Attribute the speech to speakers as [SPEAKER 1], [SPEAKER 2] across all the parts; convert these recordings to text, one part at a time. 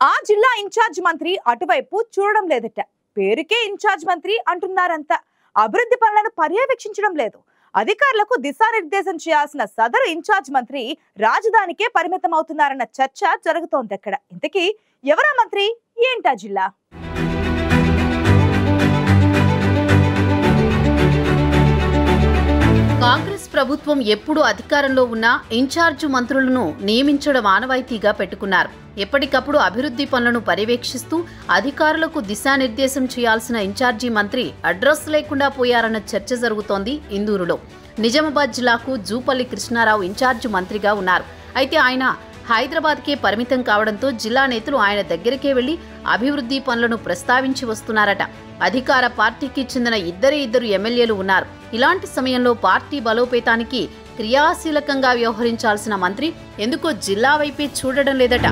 [SPEAKER 1] ఆ జిల్లా ఇన్ఛార్జ్ మంత్రి అటువైపు చూడడం లేదట పేరుకే ఇన్ఛార్జ్ మంత్రి అంటున్నారంతా అభివృద్ధి పనులను పర్యవేక్షించడం లేదు అధికారులకు దిశానిర్దేశం చేయాల్సిన సదరు ఇన్ఛార్జ్ మంత్రి రాజధానికే పరిమితం అవుతున్నారన్న చర్చ జరుగుతోంది అక్కడ ఇంతకీ ఎవరా మంత్రి ఏంటా జిల్లా
[SPEAKER 2] కాంగ్రెస్ ప్రభుత్వం ఎప్పుడు అధికారంలో ఉన్నా ఇన్ఛార్జు మంత్రులను నియమించడం ఆనవాయితీగా పెట్టుకున్నారు ఎప్పటికప్పుడు అభివృద్ధి పనులను పర్యవేక్షిస్తూ అధికారులకు దిశానిర్దేశం చేయాల్సిన ఇన్ఛార్జి మంత్రి అడ్రస్ లేకుండా పోయారన్న చర్చ జరుగుతోంది ఇందూరులో నిజామాబాద్ జిల్లాకు జూపల్లి కృష్ణారావు ఇన్ఛార్జి మంత్రిగా ఉన్నారు అయితే ఆయన హైదరాబాద్కే పరిమితం కావడంతో జిల్లా నేతలు ఆయన దగ్గరికే వెళ్లి అభివృద్ధి పనులను ప్రస్తావించి వస్తున్నారట అధికార పార్టీకి చెందిన ఇద్దరే ఇద్దరు ఎమ్మెల్యేలు ఉన్నారు ఇలాంటి సమయంలో పార్టీ బలోపేతానికి క్రియాశీలకంగా వ్యవహరించాల్సిన మంత్రి ఎందుకో జిల్లా వైపే చూడడం లేదట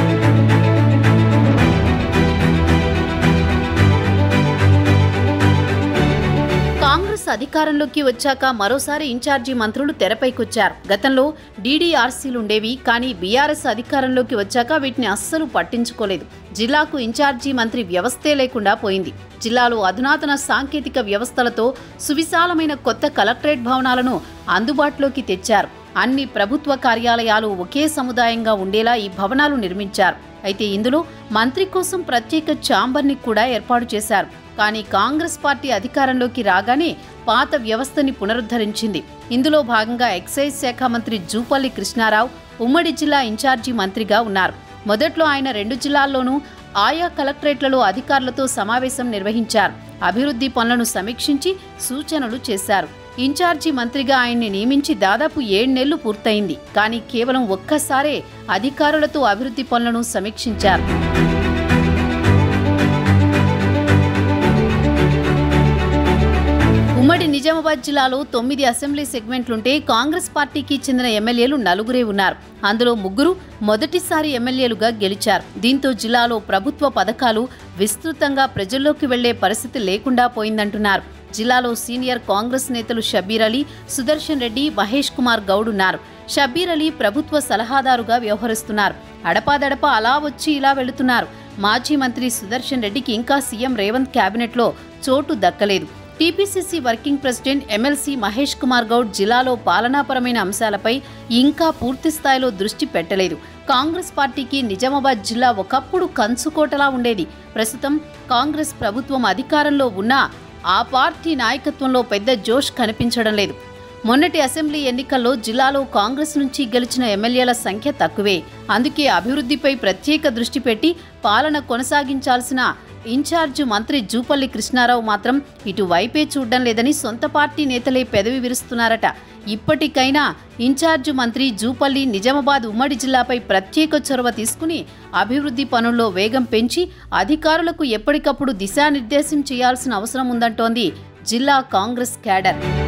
[SPEAKER 2] కాంగ్రెస్ అధికారంలోకి వచ్చాక మరోసారి ఇన్ఛార్జి మంత్రులు తెరపైకొచ్చారు గతంలో డీడీఆర్సీలు ఉండేవి కానీ బీఆర్ఎస్ అధికారంలోకి వచ్చాక వీటిని అస్సలు పట్టించుకోలేదు జిల్లాకు ఇన్ఛార్జి మంత్రి వ్యవస్థే లేకుండా పోయింది జిల్లాలో అధునాతన సాంకేతిక వ్యవస్థలతో సువిశాలమైన కొత్త కలెక్టరేట్ భవనాలను అందుబాటులోకి తెచ్చారు అన్ని ప్రభుత్వ కార్యాలయాలు ఒకే సముదాయంగా ఉండేలా ఈ భవనాలు నిర్మించారు అయితే ఇందులో మంత్రి కోసం ప్రత్యేక ఛాంబర్ని కూడా ఏర్పాటు చేశారు కానీ కాంగ్రెస్ పార్టీ అధికారంలోకి రాగానే పాత వ్యవస్థని పునరుద్ధరించింది ఇందులో భాగంగా ఎక్సైజ్ శాఖ మంత్రి జూపల్లి కృష్ణారావు ఉమ్మడి జిల్లా ఇన్ఛార్జి మంత్రిగా ఉన్నారు మొదట్లో ఆయన రెండు జిల్లాల్లోనూ ఆయా కలెక్టరేట్లలో అధికారులతో సమావేశం నిర్వహించారు అభివృద్ధి పనులను సమీక్షించి సూచనలు చేశారు ఇన్ఛార్జి మంత్రిగా ఆయన్ని నియమించి దాదాపు ఏడ్నెళ్లు పూర్తయింది కానీ కేవలం ఒక్కసారే అధికారులతో అభివృద్ధి పనులను సమీక్షించారు ఉమ్మడి నిజామాబాద్ జిల్లాలో తొమ్మిది అసెంబ్లీ సెగ్మెంట్లుంటే కాంగ్రెస్ పార్టీకి చెందిన ఎమ్మెల్యేలు నలుగురే ఉన్నారు అందులో ముగ్గురు మొదటిసారి ఎమ్మెల్యేలుగా గెలిచారు దీంతో జిల్లాలో ప్రభుత్వ పథకాలు విస్తృతంగా ప్రజల్లోకి వెళ్లే పరిస్థితి లేకుండా పోయిందంటున్నారు జిల్లాలో సీనియర్ కాంగ్రెస్ నేతలు షబ్బీర్ అలీ సుదర్శన్ రెడ్డి మహేష్ కుమార్ గౌడ్ ఉన్నారు షబ్బీర్ అలీ ప్రభుత్వ సలహాదారుగా వ్యవహరిస్తున్నారు అడపాదడపా అలా వచ్చి ఇలా వెళుతున్నారు మాజీ మంత్రి సుదర్శన్ రెడ్డికి ఇంకా సీఎం రేవంత్ కేబినెట్లో చోటు దక్కలేదు TPCC working president MLC Mahesh Kumar Goud జిల్లాలో పాలనాపరమైన అంశాలపై ఇంకా పూర్తి స్థాయిలో దృష్టి పెట్టలేదు కాంగ్రెస్ పార్టీకి నిజామాబాద్ జిల్లా ఒకప్పుడు కంచుకోటలా ఉండేది ప్రస్తుతం కాంగ్రెస్ ప్రభుత్వం అధికారంలో ఉన్నా ఆ పార్టీ నాయకత్వంలో పెద్ద జోష్ కనిపించడం లేదు మొన్నటి అసెంబ్లీ ఎన్నికల్లో జిల్లాలో కాంగ్రెస్ నుంచి గెలిచిన ఎమ్మెల్యేల సంఖ్య తక్కువే అందుకే అభివృద్ధిపై ప్రత్యేక దృష్టి పెట్టి పాలన కొనసాగించాల్సిన ఇన్ఛార్జ్ మంత్రి జూపల్లి కృష్ణారావు మాత్రం ఇటువైపే చూడడం లేదని సొంత పార్టీ నేతలే పెదవి విరుస్తున్నారట ఇప్పటికైనా ఇన్ఛార్జ్ మంత్రి జూపల్లి నిజామాబాద్ ఉమ్మడి జిల్లాపై ప్రత్యేక చొరవ తీసుకుని అభివృద్ధి పనుల్లో వేగం పెంచి అధికారులకు ఎప్పటికప్పుడు దిశానిర్దేశం చేయాల్సిన అవసరం ఉందంటోంది జిల్లా కాంగ్రెస్ క్యాడర్